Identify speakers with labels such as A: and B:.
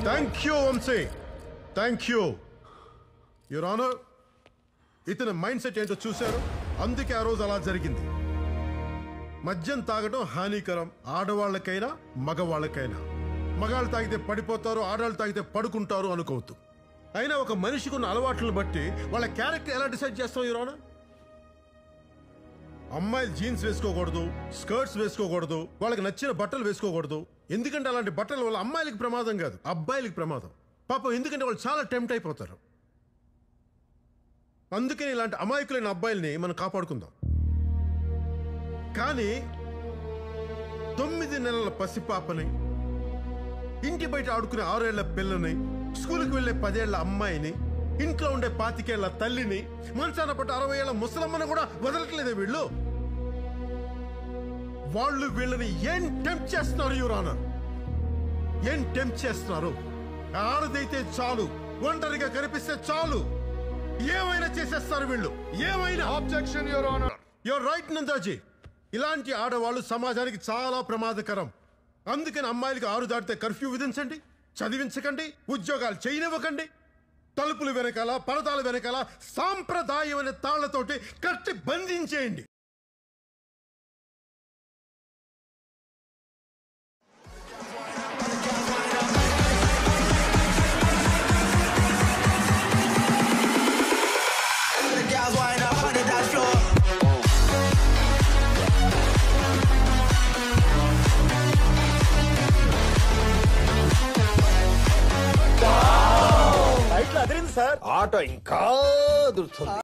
A: Thank you Vamshi thank you your honour ఇతని mindset ఏంటో చూశారు అందుకే ఆ రోజు అలా జరిగింది మద్యం తాగడం హానికరం ఆడవాళ్ళకైనా మగవాళ్ళకైనా మగాళ్ళు తాగితే పడిపోతారు ఆడవాళ్ళు తాగితే పడుకుంటారు అనుకోవద్దు అయినా ఒక మనిషికి ఉన్న అలవాట్లను బట్టి వాళ్ళ క్యారెక్టర్ ఎలా డిసైడ్ చేస్తాం యువర్ ఆనర్ అమ్మాయిలు జీన్స్ వేసుకోకూడదు స్కర్ట్స్ వేసుకోకూడదు వాళ్ళకి నచ్చిన బట్టలు వేసుకోకూడదు ఎందుకంటే అలాంటి బట్టల వల్ల అమ్మాయిలకి ప్రమాదం కాదు అబ్బాయిలకి ప్రమాదం పాపం ఎందుకంటే వాళ్ళు చాలా టెంప్ట్ అయిపోతారు అందుకని ఇలాంటి అమాయకులైన అబ్బాయిల్ని మనం కాపాడుకుందాం కానీ తొమ్మిది నెలల పసిపాపని ఇంటి బయట ఆడుకునే ఆరేళ్ల పిల్లని స్కూల్కి వెళ్ళే పదేళ్ల అమ్మాయిని ఇంట్లో ఉండే పాతికేళ్ల తల్లిని మంచాన పట్టు అరవై ఏళ్ల ముసలమ్మను కూడా వదలట్లేదే వీళ్ళు వాళ్ళు వీళ్ళని ఏం టెంప్ట్ చేస్తున్నారు యువరానర్ ఏం టెంప్ట్ చేస్తున్నారు ఆడదైతే చాలు ఒంటరిగా కనిపిస్తే చాలు ఏమైనా చేసేస్తారు వీళ్ళు ఏమైనా
B: objection your honour
A: you're right Nandaji ఇలాంటి ఆడవాళ్ళు సమాజానికి చాలా ప్రమాదకరం అందుకని అమ్మాయిలకి ఆరు దాటితే కర్ఫ్యూ విధించండి చదివించకండి ఉద్యోగాలు చేయనివ్వకండి తలుపులు వెనకాల పరదాల వెనకాల సాంప్రదాయమైన తాళ్లతోటి కట్టి బంధించేయండి
C: The gals wind up on the dance floor.
D: Auto ఇంకా అదురుతుంది